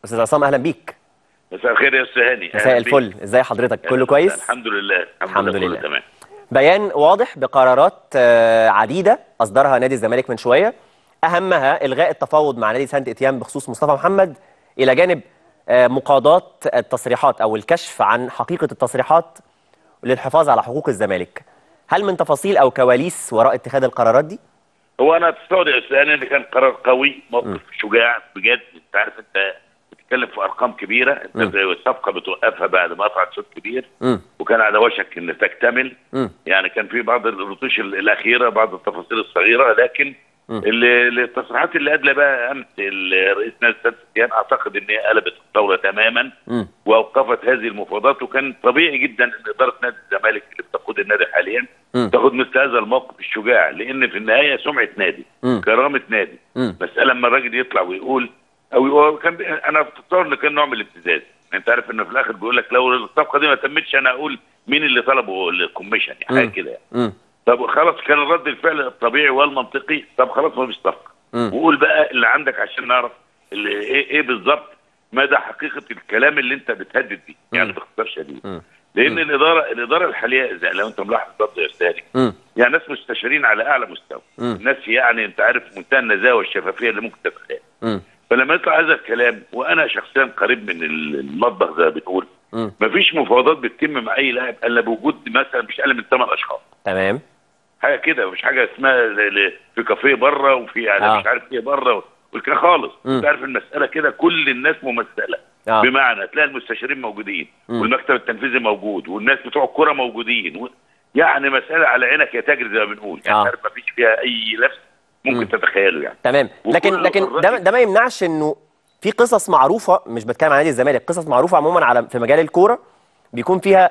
استاذ عصام اهلا بيك مساء الخير يا استاذ هاني مساء الفل ازاي حضرتك كله كويس الحمد لله الحمد كله لله. تمام بيان واضح بقرارات آه، عديده اصدرها نادي الزمالك من شويه اهمها الغاء التفاوض مع نادي سانت اتيان بخصوص مصطفى محمد الى جانب آه، مقاضاه التصريحات او الكشف عن حقيقه التصريحات للحفاظ على حقوق الزمالك هل من تفاصيل او كواليس وراء اتخاذ القرارات دي هو انا تستوعب يا استاذ هاني ان كان قرار قوي موقف شجاع بجد انت عارف انت بتتكلم في ارقام كبيره انت الصفقه بتوقفها بعد ما قطعت شوط كبير مم. وكان على وشك ان تكتمل مم. يعني كان في بعض الرتوش ال- الاخيره بعض التفاصيل الصغيره لكن اللي- اللي- التصريحات اللي ادلى بقى امس ال- رئيس نادي سانت اتيان اعتقد ان هي قلبت الطاوله تماما مم. واوقفت هذه المفاوضات وكان طبيعي جدا ان اداره نادي الزمالك اللي بتقود النادي حاليا مم. تاخد مثل هذا الموقف الشجاع لان في النهايه سمعه نادي مم. كرامه نادي مم. مساله لما الراجل يطلع ويقول او هو كان بي... انا اتصور ان كان نوع من الابتزاز انت عارف انه في الاخر بيقول لك لو الصفقه دي ما تمتش انا اقول مين اللي طلبه الكوميشن يعني حاجه مم. كده يعني. مم. طب خلاص كان الرد الفعل الطبيعي والمنطقي طب خلاص ما فيش صفقه مم. وقول بقى اللي عندك عشان نعرف اللي ايه, إيه بالظبط مدى حقيقه الكلام اللي انت بتهدد بيه يعني باختصار شديد مم. لان الاداره الاداره الحاليه زي لو انت ملاحظ برضه يا استاذ مم. يعني ناس مستشارين على اعلى مستوى مم. ناس يعني انت عارف منتهى النزاهه والشفافيه اللي ممكن تتخيل مم. فلما يطلع هذا الكلام وانا شخصيا قريب من المطبخ زي ما بتقول مم. مفيش مفاوضات بتتم مع اي لاعب الا بوجود مثلا مش اقل من ثمان اشخاص تمام حاجه كده مش حاجه اسمها ل- ل- في كافيه بره وفي يعني آه. مش عارف ايه بره والكلام خالص مم. انت عارف المساله كده كل الناس ممثله آه. بمعنى تلاقي المستشارين موجودين مم. والمكتب التنفيذي موجود والناس بتوع الكوره موجودين و... يعني مساله على عينك يا تاجر زي ما بنقول يعني آه. آه. عارف مفيش فيها اي لبس ممكن مم. تتخيله يعني تمام لكن وكل لكن الرأي- ده ده ما يمنعش انه في قصص معروفه مش بتكلم عن نادي الزمالك قصص معروفه عموما على في مجال الكوره بيكون فيها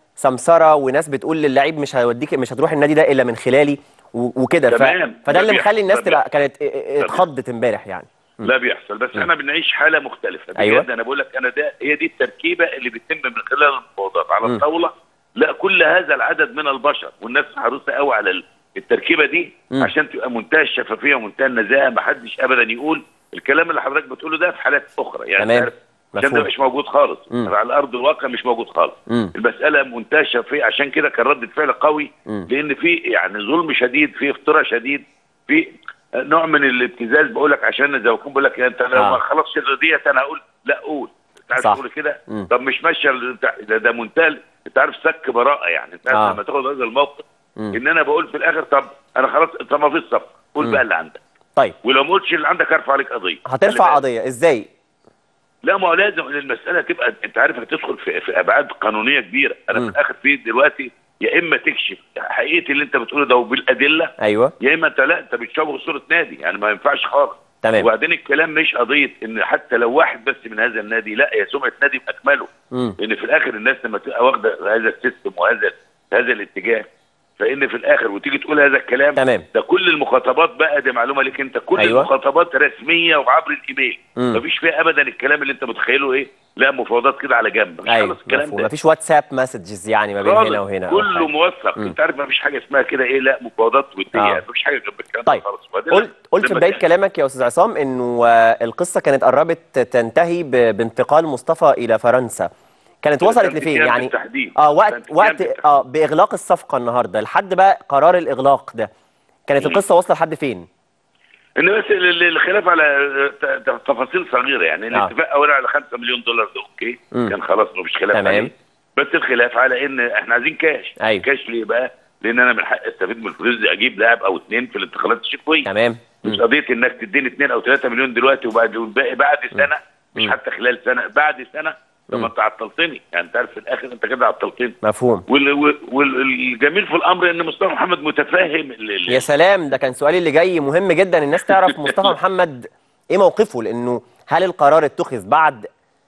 سمسره وناس بتقول للعيب مش هوديك مش هتروح النادي ده الا من خلالي و- وكده ف... تمام. فده ده اللي بيحصل. مخلي الناس ده تبقى بيحصل. كانت ا- ا- اتخضت امبارح يعني لا بيحصل بس احنا بنعيش حاله مختلفه بجد أيوة. انا بقول لك انا ده هي دي التركيبه اللي بيتم من خلال المفاوضات على مم. الطاوله لا كل هذا العدد من البشر والناس حريصه قوي على ال- التركيبه دي مم. عشان تبقى منتهى الشفافيه ومنتهى النزاهه ما حدش ابدا يقول الكلام اللي حضرتك بتقوله ده في حالات اخرى يعني تمام. عارف عشان مفهوم. ده مش موجود خالص مم. على ارض الواقع مش موجود خالص مم. المساله منتهى الشفافيه عشان كده كان رد الفعل قوي مم. لان في يعني ظلم شديد في افتراء شديد في نوع من الابتزاز بقول لك عشان زي ما اكون بقول لك انت لو آه. ما خلصش ديت انا هقول لا قول انت عارف صح. تقول كده مم. طب مش ماشيه ال- ده, ده منتهى انت عارف سك براءه يعني انت عارف آه. لما تاخد هذا الموقف مم. ان انا بقول في الاخر طب انا خلاص طب ما فيش صفقه قول مم. بقى اللي عندك طيب ولو ما قلتش اللي عندك ارفع عليك قضيه خلي هترفع بالك. قضيه ازاي لا ما هو لازم إن المساله تبقى انت عارف هتدخل في, في ابعاد قانونيه كبيره انا مم. في الاخر في دلوقتي يا اما تكشف حقيقه اللي انت بتقوله ده وبالادله ايوه يا اما انت لا انت بتشوه صوره نادي يعني ما ينفعش خالص تمام وبعدين الكلام مش قضيه ان حتى لو واحد بس من هذا النادي لا هي سمعه نادي باكمله مم. لان في الاخر الناس لما تبقى واخده هذا السيستم وهذا هذا الاتجاه فان في الاخر وتيجي تقول هذا الكلام تمام. ده كل المخاطبات بقى دي معلومه ليك انت كل أيوة. أيوة. المخاطبات رسميه وعبر الايميل مم. مفيش فيها ابدا الكلام اللي انت متخيله ايه لا مفاوضات كده على جنب مش ايوه خالص الكلام مفهوم. ده مفيش واتساب مسجز يعني ما بين خالص. هنا وهنا أو كله حاجة. موثق مم. انت عارف مفيش حاجه اسمها كده ايه لا مفاوضات وديه آه. يعني مفيش حاجه جنب الكلام ده طيب خالص وبعدين قلت قلت في لما بدايه تحكي- كلامك يا استاذ عصام انه آه، القصه كانت قربت تنتهي ب- بانتقال مصطفى الى فرنسا كانت وصلت سانت لفين إتيان يعني بالتحديد. اه وقت سانت إتيان وقت بالتحديد. اه باغلاق الصفقه النهارده لحد بقى قرار الاغلاق ده كانت مم. القصه واصله لحد فين ان بس ال- ال- الخلاف على ت- ت- تفاصيل صغيره يعني آه. الاتفاق اولا على 5 مليون دولار ده اوكي مم. كان خلاص مفيش خلاف تمام. عليه بس الخلاف على ان احنا عايزين كاش أيوة. كاش ليه بقى؟ لان انا من حق استفيد من الفلوس دي اجيب لاعب او اثنين في الانتقالات الشتويه تمام مش مم. قضيه انك تديني 2 او 3 مليون دلوقتي وبعد والباقي بعد سنه مش مم. حتى خلال سنه بعد سنه طب مم. ما انت عطلتني يعني انت عارف في الاخر انت كده عطلتني مفهوم وال- وال- والجميل في الامر ان مصطفى محمد متفاهم ال- ال- يا سلام ده كان سؤالي اللي جاي مهم جدا الناس تعرف مصطفى محمد ايه موقفه لانه هل القرار اتخذ بعد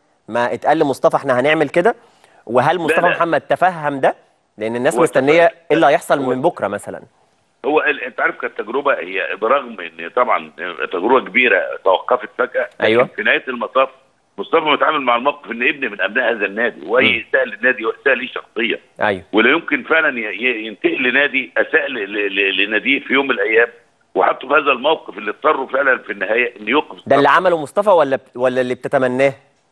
ما اتقال لمصطفى احنا هنعمل كده وهل مصطفى لا. محمد تفهم ده لان الناس هو مستنيه تفهم. ايه اللي هيحصل هو- من بكره مثلا هو ال- انت عارف كانت تجربه هي برغم ان طبعا تجربه كبيره توقفت فجاه لكن أيوة. في نهايه المطاف مصطفى متعامل مع الموقف ان ابن من ابناء هذا النادي واي اساءه للنادي واساءه ليه شخصيا ايوه ولا يمكن فعلا ي- ي- ينتقل لنادي اساء ل- ل- ل- لناديه في يوم من الايام وحطوا في هذا الموقف اللي اضطروا فعلا في النهايه ان يوقف ده اللي عمله مصطفى ولا ولا اللي بتتمناه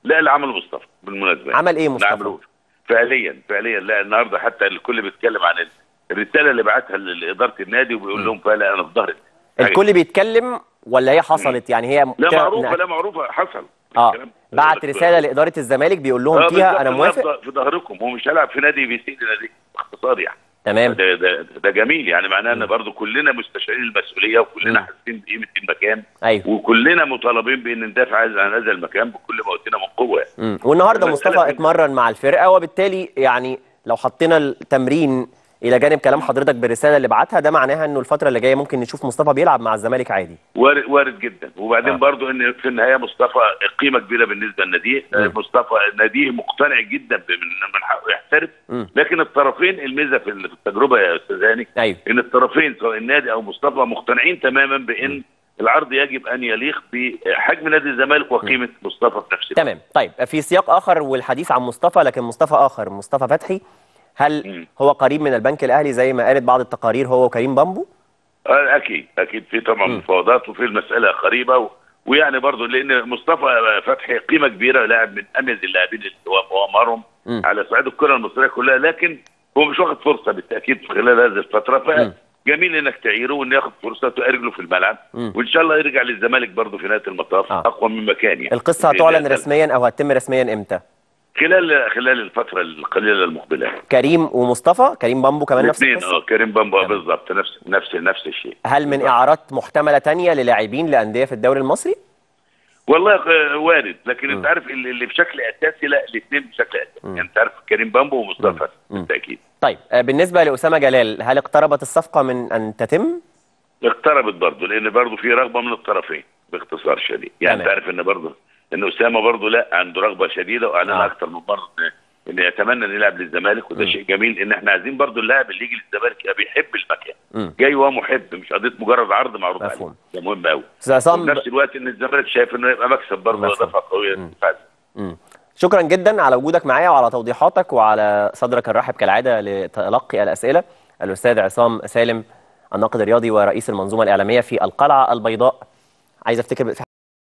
لا اللي عمله مصطفى بالمناسبه عمل ايه ما مصطفى؟ عملوش. فعليا فعليا لا النهارده حتى الكل بيتكلم عن ال- الرساله اللي بعتها ل- لاداره النادي وبيقول لهم فعلا انا في ظهرك الكل بيتكلم ولا هي حصلت يعني هي لا كده- معروفه لا معروفه حصل اه الكلام ده. بعت رساله لاداره الزمالك بيقول لهم آه فيها بالظبط، انا أنا موافق في ظهركم هو مش هيلعب في نادي بيسيء لنادي باختصار يعني تمام ده, ده, ده جميل يعني معناه ان برضه كلنا مستشعرين المسؤوليه وكلنا مم. حاسين بقيمه المكان ايوه وكلنا مطالبين بان ندافع عن هذا المكان بكل ما اوتينا من قوه يعني. مم. والنهارده المسألة مصطفى في- اتمرن مع الفرقه وبالتالي يعني لو حطينا التمرين الى جانب كلام حضرتك بالرساله اللي بعتها ده معناها انه الفتره اللي جايه ممكن نشوف مصطفى بيلعب مع الزمالك عادي وارد, وارد جدا وبعدين آه. آه. برضو ان في النهايه مصطفى قيمه كبيره بالنسبه للنادي مم. مصطفى ناديه مقتنع جدا ب- من من حقه يحترف مم. لكن الطرفين الميزه في ال- في التجربه يا استاذ هاني ايوه ان الطرفين سواء النادي او مصطفى مقتنعين تماما بان العرض يجب ان يليق بحجم نادي الزمالك وقيمه مصطفى في نفس الوقت تمام طيب في سياق اخر والحديث عن مصطفى لكن مصطفى اخر مصطفى فتحي هل مم. هو قريب من البنك الاهلي زي ما قالت بعض التقارير هو وكريم بامبو آه، اكيد اكيد في طبعا مم. مفاوضات وفي المساله قريبه و... ويعني برضو لان مصطفى فتحي قيمه كبيره لاعب من اميز اللاعبين اللي هو وامرهم مم. على صعيد الكره المصريه كلها لكن هو مش واخد فرصه بالتاكيد في خلال هذه الفتره مم. فجميل انك تعيره وانه ياخد فرصته رجله في الملعب مم. وان شاء الله يرجع للزمالك برضو في نهايه المطاف آه. اقوى مما كان يعني القصه هتعلن رسميا او هتتم رسميا امتى خلال خلال الفتره القليله المقبله كريم ومصطفى كريم بامبو كمان نفس الاثنين القصه اه كريم بامبو تمام. بالظبط نفس نفس نفس الشيء هل من اعارات محتمله تانية للاعبين لانديه في الدوري المصري والله آه، وارد لكن مم. انت عارف اللي اللي بشكل اساسي لا الاثنين بشكل اساسي مم. يعني انت عارف كريم بامبو ومصطفى مم. بالتاكيد طيب آه، بالنسبه لاسامه جلال هل اقتربت الصفقه من ان تتم اقتربت برضه لان برضه في رغبه من الطرفين باختصار شديد يعني تمام. انت عارف ان برضه ان اسامه برضه لا عنده رغبه شديده واعلن آه. اكثر من مره ان ان يتمنى ان يلعب للزمالك وده مم. شيء جميل ان احنا عايزين برضه اللاعب اللي يجي للزمالك يبقى بيحب المكان مم. جاي وهو محب مش قضيه مجرد عرض معروض مفهوم. عليه ده مهم قوي استاذ وفي عصام نفس الوقت ان الزمالك شايف انه يبقى مكسب برضه مفهوم. اضافه قويه مم. للدفاع. مم. شكرا جدا على وجودك معايا وعلى توضيحاتك وعلى صدرك الرحب كالعاده لتلقي الاسئله الاستاذ عصام سالم الناقد الرياضي ورئيس المنظومه الاعلاميه في القلعه البيضاء عايز افتكر